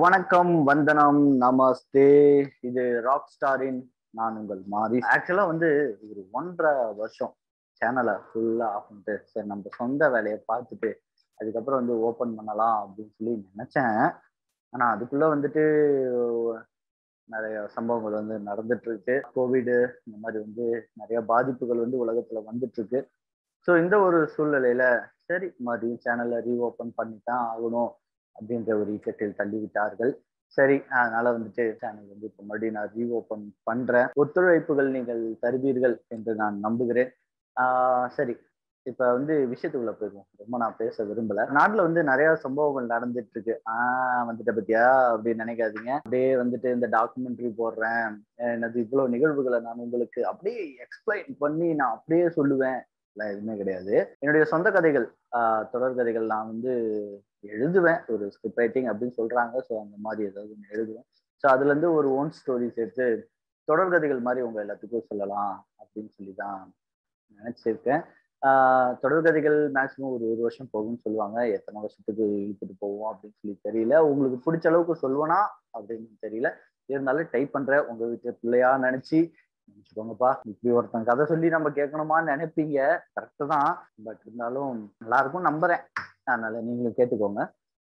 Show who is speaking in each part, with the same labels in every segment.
Speaker 1: வணக்கம் வந்தனம் நமஸ்தே இது ராக் ஸ்டாரின் நான் உங்கள் மாரி ஆக்சுவலா வந்து ஒரு ஒன்றரை வருஷம் சேனலை ஃபுல்லா ஆஃப் பண்ணிட்டு சரி நம்ம சொந்த வேலையை பார்த்துட்டு அதுக்கப்புறம் வந்து ஓப்பன் பண்ணலாம் அப்படின்னு சொல்லி நினைச்சேன் ஆனா அதுக்குள்ள வந்துட்டு நிறைய சம்பவங்கள் வந்து நடந்துட்டு இருக்கு கோவிடு இந்த மாதிரி வந்து நிறைய பாதிப்புகள் வந்து உலகத்துல வந்துட்டு இருக்கு ஸோ இந்த ஒரு சூழ்நிலையில சரி மறுபடியும் சேனலை ரீஓப்பன் பண்ணித்தான் ஆகணும் அப்படின்ற ஒரு இக்கட்டில் தள்ளிவிட்டார்கள் சரி அதனால வந்துட்டு சேனல் வந்து இப்போ மறுபடியும் நான் ரீஓப்பன் பண்றேன் ஒத்துழைப்புகள் நீங்கள் தருவீர்கள் என்று நான் நம்புகிறேன் ஆஹ் சரி இப்ப வந்து விஷயத்துக்குள்ள போயிடுவோம் ரொம்ப நான் பேச விரும்பல நாட்டுல வந்து நிறைய சம்பவங்கள் நடந்துட்டு இருக்கு ஆஹ் வந்துட்ட பத்தியா அப்படின்னு நினைக்காதீங்க அப்படியே வந்துட்டு இந்த டாக்குமெண்ட்ரி போடுறேன் என்னது இவ்வளவு நிகழ்வுகளை நான் உங்களுக்கு அப்படியே எக்ஸ்பிளைன் பண்ணி நான் அப்படியே சொல்லுவேன் இல்லை எதுவுமே கிடையாது என்னுடைய சொந்த கதைகள் ஆஹ் தொடர் கதைகள் நான் வந்து எழுதுவேன் ஒரு ஸ்கிரிப்ட் ரைட்டிங் அப்படின்னு சொல்றாங்க ஸோ அந்த மாதிரி ஏதாவது ஒன்று எழுதுவேன் ஸோ அதுல இருந்து ஒரு ஓன் ஸ்டோரிஸ் எடுத்து தொடர் கதைகள் மாதிரி உங்க எல்லாத்துக்கும் சொல்லலாம் அப்படின்னு சொல்லி தான் நினைச்சிருக்கேன் ஆஹ் தொடர் கதைகள் மேக்ஸிமம் ஒரு ஒரு வருஷம் போகும்னு சொல்லுவாங்க எத்தனை வருஷத்துக்கு இழுத்துட்டு போவோம் அப்படின்னு சொல்லி தெரியல உங்களுக்கு பிடிச்ச அளவுக்கு சொல்லுவேனா அப்படின்னு தெரியல இருந்தாலும் டைப் பண்றேன் உங்க வீட்டு பிள்ளையா நினைச்சு நினைச்சுக்கோங்கப்பா இப்படி ஒருத்தன் கதை சொல்லி நம்ம கேட்கணுமான்னு நினைப்பீங்க கரெக்டு தான் பட் இருந்தாலும் எல்லாருக்கும் நம்புறேன் அதனால நீங்களும் கேட்டுக்கோங்க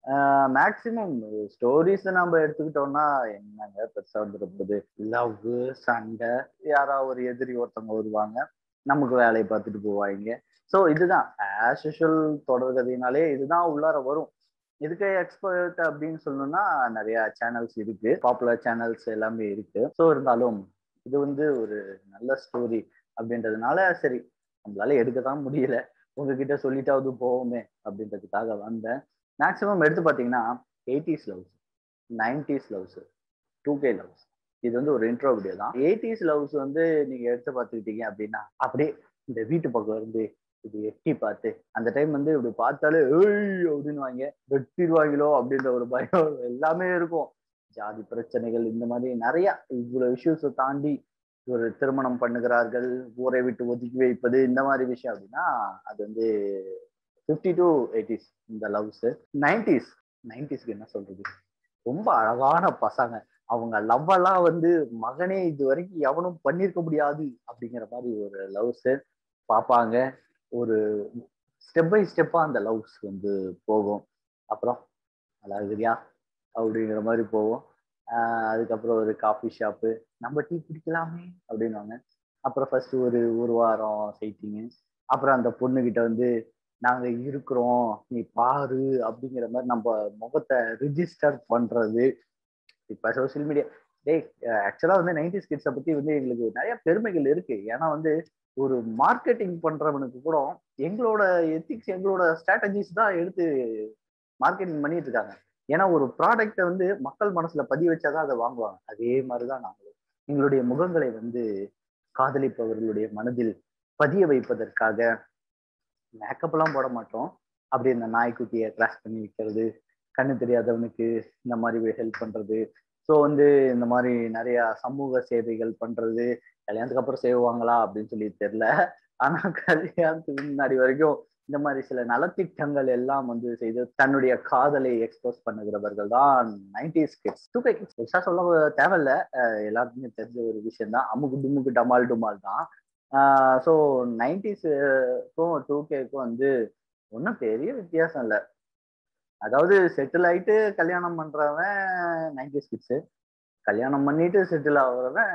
Speaker 1: மேக்சிமம் ஸ்டோரிஸ் நம்ம எடுத்துக்கிட்டோம்னா என்னங்க பெருசா வந்துட போகுது லவ் சண்டை யாராவது ஒரு எதிரி ஒருத்தவங்க வருவாங்க நமக்கு வேலையை பார்த்துட்டு போவாங்க ஸோ இதுதான் ஆஸ் யூஷுவல் தொடர் கதையினாலே இதுதான் உள்ளார வரும் இதுக்கு எக்ஸ்பர்ட் அப்படின்னு சொல்லணும்னா நிறைய சேனல்ஸ் இருக்கு பாப்புலர் சேனல்ஸ் எல்லாமே இருக்கு ஸோ இருந்தாலும் இது வந்து ஒரு நல்ல ஸ்டோரி அப்படின்றதுனால சரி நம்மளால எடுக்க தான் முடியல உங்ககிட்ட சொல்லிட்டாவது போவோமே அப்படின்றதுக்காக வந்தேன் மேக்ஸிமம் எடுத்து பார்த்தீங்கன்னா eighties loves nineties loves two K loves இது வந்து ஒரு இன்ட்ரோ வீடியோ தான் எயிட்டிஸ் லவ்ஸ் வந்து நீங்க எடுத்து பார்த்துக்கிட்டீங்க அப்படின்னா அப்படியே இந்த வீட்டு பக்கம் இருந்து இது எட்டி பார்த்து அந்த டைம் வந்து இப்படி பார்த்தாலே ஏய் அப்படின்னு வாங்க வெட்டிடுவாங்களோ அப்படின்ற ஒரு பயம் எல்லாமே இருக்கும் ஜாதி பிரச்சனைகள் இந்த மாதிரி நிறைய இவ்வளவு இஷ்யூஸை தாண்டி ஒரு திருமணம் பண்ணுகிறார்கள் ஊரை விட்டு ஒதுக்கி வைப்பது இந்த மாதிரி விஷயம் அப்படின்னா அது வந்து ஃபிஃப்டி டு எயிட்டிஸ் இந்த லவ்ஸ் நைன்டிஸ் நைன்டிஸ்க்கு என்ன சொல்றது ரொம்ப அழகான பசங்க அவங்க லவ் எல்லாம் வந்து மகனே இது வரைக்கும் எவனும் பண்ணியிருக்க முடியாது அப்படிங்கிற மாதிரி ஒரு லவ்ஸ் பார்ப்பாங்க ஒரு ஸ்டெப் பை ஸ்டெப்பா அந்த லவ்ஸ் வந்து போகும் அப்புறம் நல்லா இருக்குறியா அப்படிங்கிற மாதிரி போவோம் அதுக்கப்புறம் ஒரு காஃபி ஷாப்பு நம்ம டீ குடிக்கலாமே அப்படின்வாங்க அப்புறம் ஃபர்ஸ்ட் ஒரு ஒரு வாரம் சைட்டிங்கு அப்புறம் அந்த பொண்ணுகிட்ட வந்து நாங்க இருக்கிறோம் நீ பாரு அப்படிங்கிற மாதிரி நம்ம முகத்தை ரிஜிஸ்டர் பண்றது இப்ப சோசியல் மீடியா டேய் ஆக்சுவலா வந்து நைன்டி கிட்ஸை பத்தி வந்து எங்களுக்கு நிறைய பெருமைகள் இருக்கு ஏன்னா வந்து ஒரு மார்க்கெட்டிங் பண்றவனுக்கு கூட எங்களோட எத்திக்ஸ் எங்களோட ஸ்ட்ராட்டஜிஸ் தான் எடுத்து மார்க்கெட்டிங் பண்ணிட்டு இருக்காங்க ஏன்னா ஒரு ப்ராடக்டை வந்து மக்கள் மனசுல பதிய வச்சாதான் அதை வாங்குவாங்க அதே மாதிரிதான் நாங்களும் எங்களுடைய முகங்களை வந்து காதலிப்பவர்களுடைய மனதில் பதிய வைப்பதற்காக மேக்கப் எல்லாம் போட மாட்டோம் அப்படி இந்த நாய்க்குட்டியை கிராஸ் பண்ணி வைக்கிறது கண்ணு தெரியாதவனுக்கு இந்த மாதிரி ஹெல்ப் பண்றது ஸோ வந்து இந்த மாதிரி நிறைய சமூக சேவைகள் பண்றது கல்யாணத்துக்கு அப்புறம் செய்வாங்களா அப்படின்னு சொல்லி தெரியல ஆனா கல்யாணத்துக்கு முன்னாடி வரைக்கும் இந்த மாதிரி சில நலத்திட்டங்கள் எல்லாம் வந்து செய்து தன்னுடைய காதலை எக்ஸ்போஸ் பண்ணுகிறவர்கள் தான் nineties kids two K kids பெருசா சொல்ல தேவையில்ல எல்லாருக்குமே தெரிஞ்ச ஒரு விஷயம் தான் அமுக்கு டுமுக்கு டமால் டுமால் தான் ஸோ நைன்டிஸுக்கும் டூ கேக்கும் வந்து ஒன்றும் பெரிய வித்தியாசம் இல்லை அதாவது செட்டில் ஆயிட்டு கல்யாணம் பண்றவன் நைன்டிஸ் கிட்ஸு கல்யாணம் பண்ணிட்டு செட்டில் ஆகுறவன்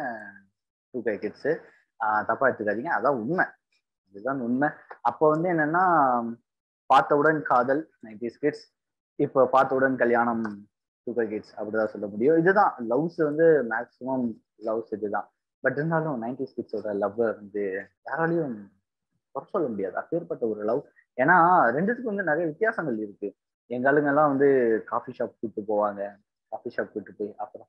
Speaker 1: டூ கே கிட்ஸு தப்பா எடுத்துக்காதீங்க அதான் உண்மை இதுதான் உண்மை அப்போ வந்து என்னன்னா பார்த்தவுடன் காதல் நைன்டிஸ் கிட்ஸ் இப்போ பார்த்தவுடன் கல்யாணம் டூ கே கிட்ஸ் அப்படிதான் சொல்ல முடியும் இதுதான் லவ்ஸ் வந்து மேக்சிமம் லவ்ஸ் இதுதான் பட் இருந்தாலும் நைன்டிஸ் கிட்ஸோட லவ் வந்து யாராலையும் குறை சொல்ல முடியாது அப்பேற்பட்ட ஒரு லவ் ஏன்னா ரெண்டுத்துக்கும் வந்து நிறைய வித்தியாசங்கள் இருக்கு எங்க ஆளுங்கெல்லாம் வந்து காஃபி ஷாப் கூப்பிட்டு போவாங்க காஃபி ஷாப் கூப்பிட்டு போய் அப்புறம்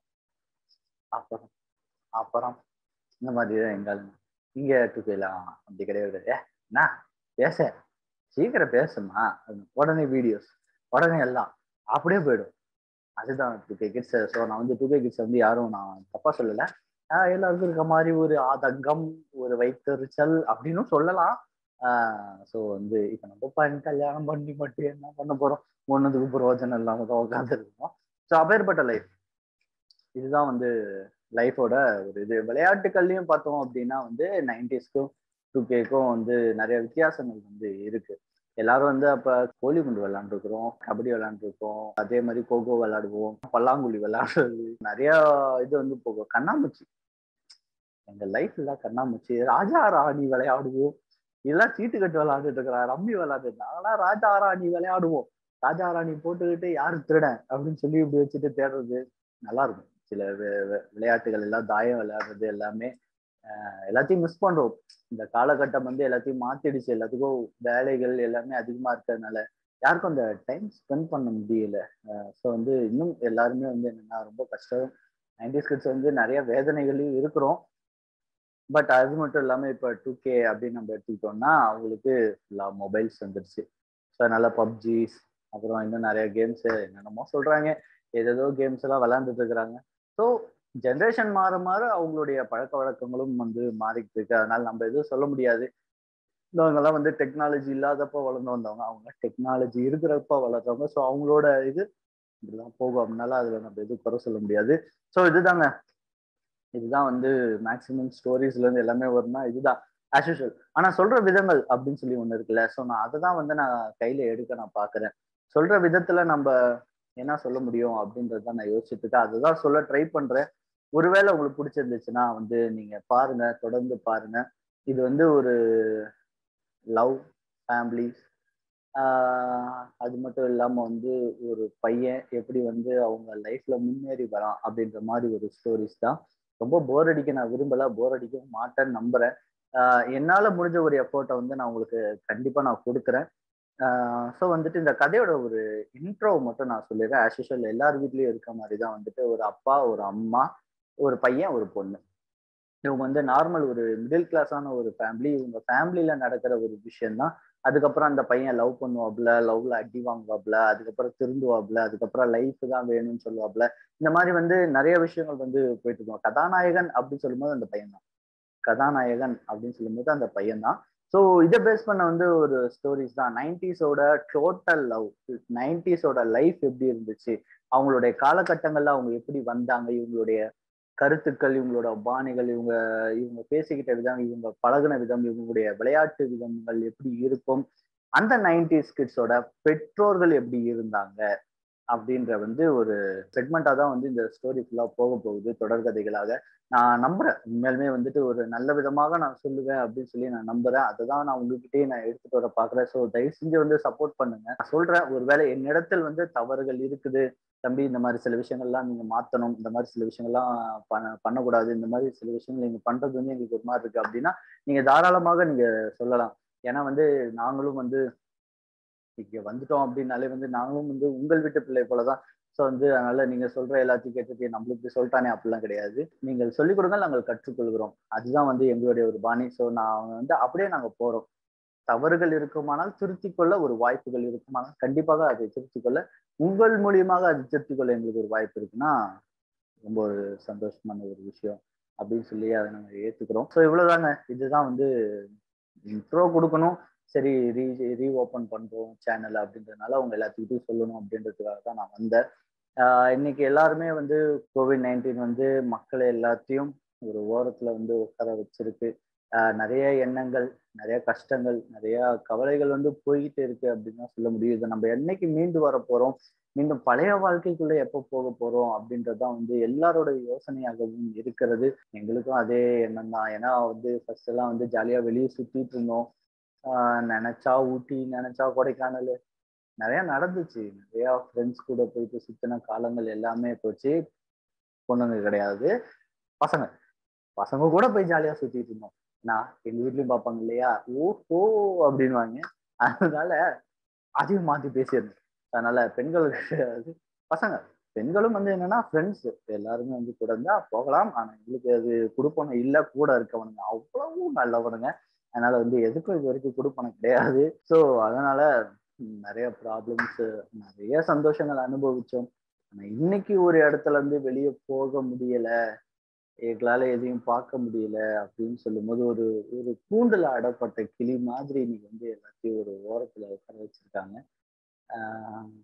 Speaker 1: அப்புறம் அப்புறம் இந்த மாதிரி தான் எங்க ஆளுங்க இங்க டூக்கெல்லாம் அப்படி கிடையாது ஏ என்ன பேச சீக்கிரம் பேசுமா உடனே வீடியோஸ் உடனே எல்லாம் அப்படியே போயிடும் அதுதான் டூ கே கிட்ஸ் ஸோ நான் வந்து டூ கே கிட்ஸ் வந்து யாரும் நான் தப்பா சொல்லலை எல்லாருக்கும் இருக்க மாதிரி ஒரு ஆதங்கம் ஒரு வைத்தறிச்சல் அப்படின்னும் சொல்லலாம் ஸோ வந்து இப்போ நம்ம பண்ணி கல்யாணம் பண்ணி மட்டும் என்ன பண்ண போறோம் ஒன்றுத்துக்கு பிரயோஜனம் இல்லாம தான் உட்காந்துருக்கோம் ஸோ அப்பேற்பட்ட லைஃப் இதுதான் வந்து லைஃபோட ஒரு இது விளையாட்டுகள்லையும் பார்த்தோம் அப்படின்னா வந்து நைன்டிஸ்க்கும் டூ கேக்கும் வந்து நிறைய வித்தியாசங்கள் வந்து இருக்கு எல்லாரும் வந்து அப்ப கோலி குண்டு விளையாண்டுருக்கிறோம் கபடி விளையாண்டுருக்கோம் அதே மாதிரி கோகோ விளையாடுவோம் பல்லாங்குழி விளையாடுறது நிறைய இது வந்து போகும் கண்ணாமூச்சி எங்க லைஃப்ல கண்ணாமூச்சி ராஜா ராணி விளையாடுவோம் இதெல்லாம் சீட்டு கட்டு விளையாண்டுட்டு இருக்கிறா ரம்மி விளையாடுறது நாங்களாம் ராஜா ராணி விளையாடுவோம் ராஜா ராணி போட்டுக்கிட்டு யாரு திருடன் அப்படின்னு சொல்லி இப்படி வச்சுட்டு தேடுறது நல்லா இருக்கும் சில விளையாட்டுகள் எல்லாம் தாயம் விளையாடுறது எல்லாமே எல்லாத்தையும் மிஸ் பண்றோம் இந்த காலகட்டம் வந்து எல்லாத்தையும் மாத்திடுச்சு எல்லாத்துக்கும் வேலைகள் எல்லாமே அதிகமா இருக்கிறதுனால யாருக்கும் அந்த டைம் ஸ்பெண்ட் பண்ண முடியல ஸோ வந்து இன்னும் எல்லாருமே வந்து என்னன்னா ரொம்ப கஷ்டம் நைன்டிஸ் கிட்ஸ் வந்து நிறைய வேதனைகளையும் இருக்கிறோம் பட் அது மட்டும் இல்லாமல் இப்போ டூ கே அப்படின்னு நம்ம எடுத்துக்கிட்டோம்னா அவங்களுக்கு ஃபுல்லாக மொபைல்ஸ் வந்துருச்சு ஸோ அதனால பப்ஜிஸ் அப்புறம் இன்னும் நிறைய கேம்ஸ் என்னென்னமோ சொல்றாங்க ஏதேதோ கேம்ஸ் எல்லாம் விளையாண்டுட்டு இருக்கிறாங்க ஸோ ஜென்ரேஷன் மாற மாற அவங்களுடைய பழக்க வழக்கங்களும் வந்து மாறிட்டு இருக்கு அதனால நம்ம எதுவும் சொல்ல முடியாது இவங்கெல்லாம் வந்து டெக்னாலஜி இல்லாதப்போ வளர்ந்து வந்தவங்க அவங்க டெக்னாலஜி இருக்கிறப்ப வளர்றவங்க ஸோ அவங்களோட இது இப்படிதான் போகும் அப்படின்னால அதுல நம்ம எதுவும் குறை சொல்ல முடியாது ஸோ இதுதாங்க இதுதான் வந்து மேக்சிமம் ஸ்டோரிஸ்ல இருந்து எல்லாமே வரும்னா இதுதான் ஆஸ் யூஷுவல் ஆனா சொல்ற விதங்கள் அப்படின்னு சொல்லி ஒண்ணு இருக்குல்ல ஸோ நான் அதை தான் வந்து நான் கையில எடுக்க நான் பாக்குறேன் சொல்ற விதத்துல நம்ம என்ன சொல்ல முடியும் அப்படின்றத நான் யோசிச்சுட்டு இருக்கேன் அதுதான் சொல்ல ட்ரை பண்றேன் ஒருவேளை உங்களுக்கு பிடிச்சிருந்துச்சுன்னா வந்து நீங்க பாருங்க தொடர்ந்து பாருங்க இது வந்து ஒரு லவ் ஃபேமிலி அது மட்டும் இல்லாம வந்து ஒரு பையன் எப்படி வந்து அவங்க லைஃப்ல முன்னேறி வரான் அப்படின்ற மாதிரி ஒரு ஸ்டோரிஸ் தான் ரொம்ப போர் அடிக்க நான் விரும்பல போர் அடிக்கவும் மாட்டேன்னு நம்புறேன் என்னால முடிஞ்ச ஒரு எஃபோர்ட்டை வந்து நான் உங்களுக்கு கண்டிப்பா நான் கொடுக்குறேன் ஸோ வந்துட்டு இந்த கதையோட ஒரு இன்ட்ரோ மட்டும் நான் சொல்லிடுறேன் ஆஸ் யூஷுவல் எல்லார் வீட்லயும் இருக்க மாதிரி தான் வந்துட்டு ஒரு அப்பா ஒரு அம்மா ஒரு பையன் ஒரு பொண்ணு இவங்க வந்து நார்மல் ஒரு மிடில் கிளாஸான ஒரு ஃபேமிலி இவங்க ஃபேமிலியில நடக்கிற ஒரு விஷயம் தான் அதுக்கப்புறம் அந்த பையன் லவ் பண்ணுவாப்ல லவ்ல அடி வாங்குவாப்ல அதுக்கப்புறம் திருந்துவாப்ல அதுக்கப்புறம் லைஃப் தான் வேணும்னு சொல்லுவாப்ல இந்த மாதிரி வந்து நிறைய விஷயங்கள் வந்து போயிட்டு இருக்கோம் கதாநாயகன் அப்படின்னு சொல்லும்போது அந்த பையன் தான் கதாநாயகன் அப்படின்னு சொல்லும்போது அந்த பையன் தான் ஸோ இதை பேஸ் பண்ண வந்து ஒரு ஸ்டோரிஸ் தான் நைன்டிஸோட டோட்டல் லவ் நைன்டிஸோட லைஃப் எப்படி இருந்துச்சு அவங்களுடைய காலகட்டங்கள்ல அவங்க எப்படி வந்தாங்க இவங்களுடைய கருத்துக்கள் இவங்களோட பாணிகள் இவங்க இவங்க பேசிக்கிட்ட விதம் இவங்க பழகின விதம் இவங்களுடைய விளையாட்டு விதங்கள் எப்படி இருக்கும் அந்த நைன்டிஸ் கிட்ஸோட பெற்றோர்கள் எப்படி இருந்தாங்க அப்படின்ற வந்து ஒரு செக்மெண்டா தான் வந்து இந்த ஸ்டோரி ஃபுல்லா போக போகுது தொடர்கதைகளாக நான் நம்புறேன் உண்மையாலுமே வந்துட்டு ஒரு நல்ல விதமாக நான் சொல்லுவேன் அப்படின்னு சொல்லி நான் நம்புறேன் அதை தான் நான் உங்ககிட்டயே நான் எடுத்துட்டு வர பாக்குறேன் ஸோ தயவு செஞ்சு வந்து சப்போர்ட் பண்ணுங்க நான் சொல்றேன் ஒருவேளை என்னிடத்தில் வந்து தவறுகள் இருக்குது தம்பி இந்த மாதிரி சில விஷயங்கள்லாம் நீங்க மாத்தணும் இந்த மாதிரி சில விஷயங்கள்லாம் பண்ண பண்ணக்கூடாது இந்த மாதிரி சில விஷயங்கள் நீங்க பண்றது வந்து எங்களுக்கு ஒரு மாதிரி இருக்கு அப்படின்னா நீங்க தாராளமாக நீங்க சொல்லலாம் ஏன்னா வந்து நாங்களும் வந்து இங்க வந்துட்டோம் அப்படின்னாலே வந்து நாங்களும் வந்து உங்கள் வீட்டு பிள்ளை போலதான் ஸோ வந்து அதனால நீங்க சொல்ற எல்லாத்தையும் கேட்டுட்டு நம்மளுக்கு சொல்லிட்டானே அப்படிலாம் கிடையாது நீங்கள் சொல்லிக் கொடுங்க நாங்கள் கற்றுக்கொள்கிறோம் அதுதான் வந்து எங்களுடைய ஒரு பாணி ஸோ நான் வந்து அப்படியே நாங்க போறோம் தவறுகள் இருக்குமானால் திருத்திக் கொள்ள ஒரு வாய்ப்புகள் இருக்குமானால் கண்டிப்பாக அதை திருத்திக் கொள்ள உங்கள் மூலியமாக அது திருத்திக் கொள்ள எங்களுக்கு ஒரு வாய்ப்பு இருக்குன்னா ரொம்ப ஒரு சந்தோஷமான ஒரு விஷயம் அப்படின்னு சொல்லி அதை நாங்கள் ஏத்துக்கிறோம் ஸோ இவ்வளவுதாங்க இதுதான் வந்து இன்ட்ரோ கொடுக்கணும் சரி ரீ ரீ ஓப்பன் பண்றோம் சேனல் அப்படின்றதுனால அவங்க எல்லாத்துக்கிட்டையும் சொல்லணும் அப்படின்றதுக்காக தான் நான் வந்தேன் இன்னைக்கு எல்லாருமே வந்து கோவிட் நைன்டீன் வந்து மக்களை எல்லாத்தையும் ஒரு ஓரத்துல வந்து உட்கார வச்சிருக்கு நிறைய எண்ணங்கள் நிறைய கஷ்டங்கள் நிறைய கவலைகள் வந்து போய்கிட்டு இருக்கு அப்படின்னு தான் சொல்ல முடியும் இதை நம்ம என்னைக்கு மீண்டு வர போறோம் மீண்டும் பழைய வாழ்க்கைக்குள்ள எப்போ போக போறோம் அப்படின்றதுதான் வந்து எல்லாரோட யோசனையாகவும் இருக்கிறது எங்களுக்கும் அதே எண்ணம் தான் ஏன்னா வந்து ஃபர்ஸ்ட் எல்லாம் வந்து ஜாலியா வெளியே சுத்திட்டு இருந்தோம் நினைச்சா ஊட்டி நினைச்சா கொடைக்கானல் நிறைய நடந்துச்சு நிறைய ஃப்ரெண்ட்ஸ் கூட போயிட்டு சுத்தின காலங்கள் எல்லாமே போச்சு பொண்ணுங்க கிடையாது பசங்க பசங்க கூட போய் ஜாலியா சுத்திட்டு இருந்தோம் நான் எங்க வீட்லயும் பார்ப்பாங்க இல்லையா ஓஹோ அப்படின்வாங்க அதனால அதையும் மாத்தி பேசியிருந்தேன் அதனால பெண்கள் கிடையாது பசங்க பெண்களும் வந்து என்னன்னா ஃப்ரெண்ட்ஸ் எல்லாருமே வந்து கூட இருந்தா போகலாம் ஆனா எங்களுக்கு அது கொடுப்பணும் இல்ல கூட இருக்கவனுங்க அவ்வளவு நல்லவனுங்க அதனால வந்து எதுக்கும் இது வரைக்கும் கொடுப்பனம் கிடையாது ஸோ அதனால நிறைய ப்ராப்ளம்ஸ் நிறைய சந்தோஷங்கள் அனுபவிச்சோம் ஆனா இன்னைக்கு ஒரு இடத்துல இருந்து வெளியே போக முடியல எங்களால எதையும் பார்க்க முடியல அப்படின்னு சொல்லும் போது ஒரு ஒரு கூண்டுல அடப்பட்ட கிளி மாதிரி இன்னைக்கு வந்து எல்லாத்தையும் ஒரு ஓரத்துல உட்கார வச்சிருக்காங்க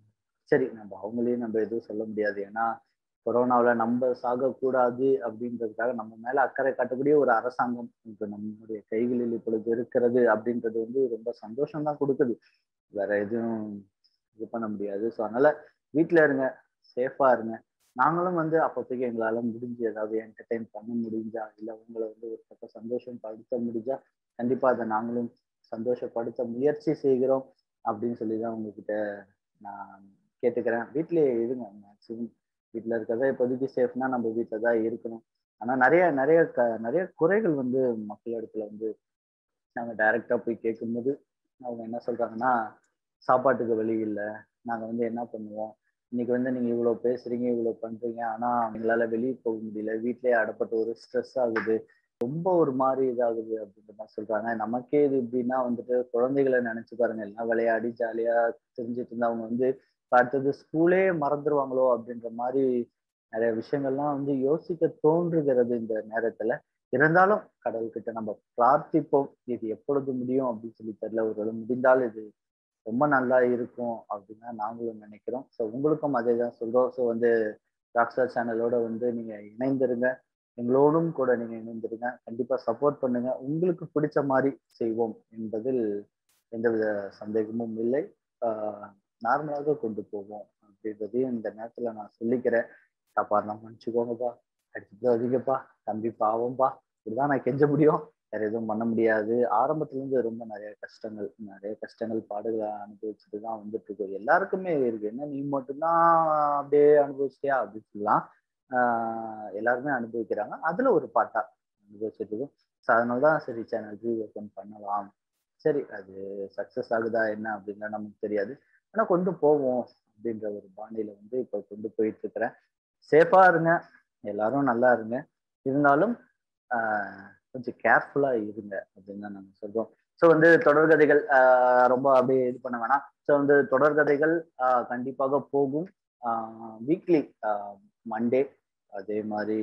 Speaker 1: சரி நம்ம அவங்களையும் நம்ம எதுவும் சொல்ல முடியாது ஏன்னா கொரோனாவில் நம்ம சாகக்கூடாது அப்படின்றதுக்காக நம்ம மேல அக்கறை காட்டக்கூடிய ஒரு அரசாங்கம் இப்போ நம்முடைய கைகளில் இப்பொழுது இருக்கிறது அப்படின்றது வந்து ரொம்ப சந்தோஷம் தான் கொடுக்குது வேற எதுவும் இது பண்ண முடியாது ஸோ அதனால வீட்டில் இருங்க சேஃபா இருங்க நாங்களும் வந்து அப்போதைக்கு எங்களால முடிஞ்சு ஏதாவது என்டர்டைன் பண்ண முடிஞ்சா இல்லை உங்களை வந்து ஒரு பக்கம் சந்தோஷம் படுத்த முடிஞ்சா கண்டிப்பா அதை நாங்களும் சந்தோஷப்படுத்த முயற்சி செய்கிறோம் அப்படின்னு சொல்லி தான் உங்ககிட்ட நான் கேட்டுக்கிறேன் வீட்டிலேயே இருங்க மேக்சிமம் வீட்டில் இருக்கிறதா இப்போதைக்கு சேஃப்னா நம்ம வீட்டில் தான் இருக்கணும் ஆனால் நிறைய நிறைய க நிறைய குறைகள் வந்து மக்கள் இடத்துல வந்து நாங்கள் டைரெக்டாக போய் கேட்கும்போது அவங்க என்ன சொல்கிறாங்கன்னா சாப்பாட்டுக்கு வழி இல்லை நாங்கள் வந்து என்ன பண்ணுவோம் இன்னைக்கு வந்து நீங்கள் இவ்வளோ பேசுறீங்க இவ்வளோ பண்ணுறீங்க ஆனால் எங்களால் வெளியே போக முடியல வீட்டிலேயே அடப்பட்ட ஒரு ஸ்ட்ரெஸ் ஆகுது ரொம்ப ஒரு மாதிரி இதாகுது அப்படின்ற மாதிரி சொல்றாங்க நமக்கே இது எப்படின்னா வந்துட்டு குழந்தைகளை நினைச்சு பாருங்க எல்லாம் விளையாடி ஜாலியா தெரிஞ்சுட்டு இருந்தா அவங்க வந்து அடுத்தது ஸ்கூலே மறந்துடுவாங்களோ அப்படின்ற மாதிரி நிறைய விஷயங்கள்லாம் வந்து யோசிக்க தோன்றுகிறது இந்த நேரத்துல இருந்தாலும் கடவுள்கிட்ட நம்ம பிரார்த்திப்போம் இது எப்பொழுது முடியும் அப்படின்னு சொல்லி தெரியல ஒரு முடிந்தால் இது ரொம்ப நல்லா இருக்கும் அப்படின்னு தான் நாங்களும் நினைக்கிறோம் ஸோ உங்களுக்கும் அதே தான் சொல்றோம் ஸோ வந்து ராக்ஸ்டார் சேனலோட வந்து நீங்க இணைந்திருங்க எங்களோடும் கூட நீங்க இணைந்திருங்க கண்டிப்பா சப்போர்ட் பண்ணுங்க உங்களுக்கு பிடிச்ச மாதிரி செய்வோம் என்பதில் எந்தவித சந்தேகமும் இல்லை நார்மலாக கொண்டு போவோம் அப்படின்றதையும் இந்த நேரத்துல நான் சொல்லிக்கிறேன் தப்பா நான் மன்னிச்சுக்கோங்கப்பா அடிச்சுட்டு அதிகப்பா தம்பி பாவம்பா இப்படிதான் நான் கெஞ்ச முடியும் வேற எதுவும் பண்ண முடியாது ஆரம்பத்துல இருந்து ரொம்ப நிறைய கஷ்டங்கள் நிறைய கஷ்டங்கள் பாடுகளை அனுபவிச்சுட்டு தான் வந்துட்டு இருக்கோம் எல்லாருக்குமே இருக்கு என்ன நீ மட்டும்தான் அப்படியே அனுபவிச்சியா அப்படின்னு சொல்லலாம் ஆஹ் எல்லாருமே அனுபவிக்கிறாங்க அதுல ஒரு பாட்டா அனுபவிச்சுட்டு இருக்கோம் ஸோ அதனால தான் சரி சேனல் ரீஓப்பன் பண்ணலாம் சரி அது சக்சஸ் ஆகுதா என்ன அப்படின்லாம் நமக்கு தெரியாது ஆனா கொண்டு போவோம் அப்படின்ற ஒரு பாணியில வந்து இப்போ கொண்டு போயிட்டு இருக்கிறேன் சேஃபா இருங்க எல்லாரும் நல்லா இருங்க இருந்தாலும் கொஞ்சம் கேர்ஃபுல்லா இருங்க அப்படின்னு தான் நாங்கள் சொல்றோம் ஸோ வந்து தொடர்கதைகள் ரொம்ப அப்படியே இது பண்ண வேணாம் ஸோ வந்து தொடர்கதைகள் கண்டிப்பாக போகும் வீக்லி மண்டே அதே மாதிரி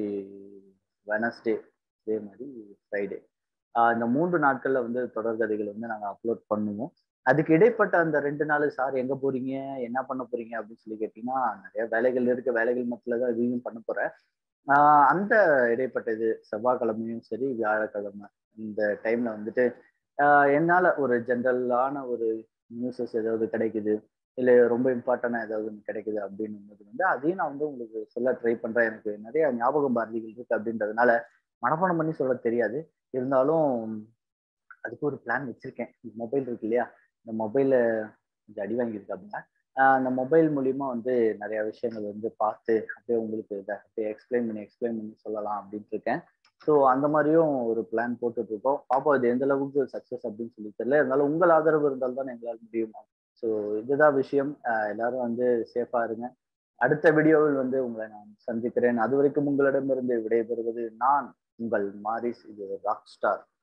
Speaker 1: வெனஸ்டே அதே மாதிரி ஃப்ரைடே இந்த மூன்று நாட்கள்ல வந்து தொடர்கதைகள் வந்து நாங்கள் அப்லோட் பண்ணுவோம் அதுக்கு இடைப்பட்ட அந்த ரெண்டு நாள் சார் எங்க போறீங்க என்ன பண்ண போறீங்க அப்படின்னு சொல்லி கேட்டீங்கன்னா நிறைய வேலைகள் இருக்க வேலைகள் மத்தியில தான் இதையும் பண்ண போறேன் ஆஹ் அந்த இடைப்பட்ட இது செவ்வாய்க்கிழமையும் சரி வியாழக்கிழமை இந்த டைம்ல வந்துட்டு ஆஹ் என்னால ஒரு ஜென்ரலான ஒரு நியூஸஸ் ஏதாவது கிடைக்குது இல்லை ரொம்ப இம்பார்ட்டண்டா ஏதாவது கிடைக்குது அப்படின்னும் போது வந்து அதையும் நான் வந்து உங்களுக்கு சொல்ல ட்ரை பண்றேன் எனக்கு நிறைய ஞாபகம் பாரதிகள் இருக்கு அப்படின்றதுனால மனப்பாடம் பண்ணி சொல்ல தெரியாது இருந்தாலும் அதுக்கு ஒரு பிளான் வச்சிருக்கேன் மொபைல் இருக்கு இல்லையா இந்த மொபைல கொஞ்சம் அடி வாங்கியிருக்கு அப்படின்னா அந்த மொபைல் மூலியமா வந்து நிறைய விஷயங்கள் வந்து பார்த்து அப்படியே உங்களுக்கு இதை அப்படியே எக்ஸ்பிளைன் பண்ணி எக்ஸ்பிளைன் பண்ணி சொல்லலாம் அப்படின்ட்டு இருக்கேன் ஸோ அந்த மாதிரியும் ஒரு பிளான் போட்டுட்டு இருக்கோம் பாப்போம் இது எந்த அளவுக்கு சக்ஸஸ் அப்படின்னு சொல்லி தெரியல இருந்தாலும் உங்கள் ஆதரவு இருந்தால் தான் எங்களால் முடியும் ஸோ இதுதான் விஷயம் எல்லாரும் வந்து சேஃபா இருங்க அடுத்த வீடியோவில் வந்து உங்களை நான் சந்திக்கிறேன் அது வரைக்கும் உங்களிடமிருந்து விடைபெறுவது நான் உங்கள் மாரிஸ் இது ராக் ஸ்டார்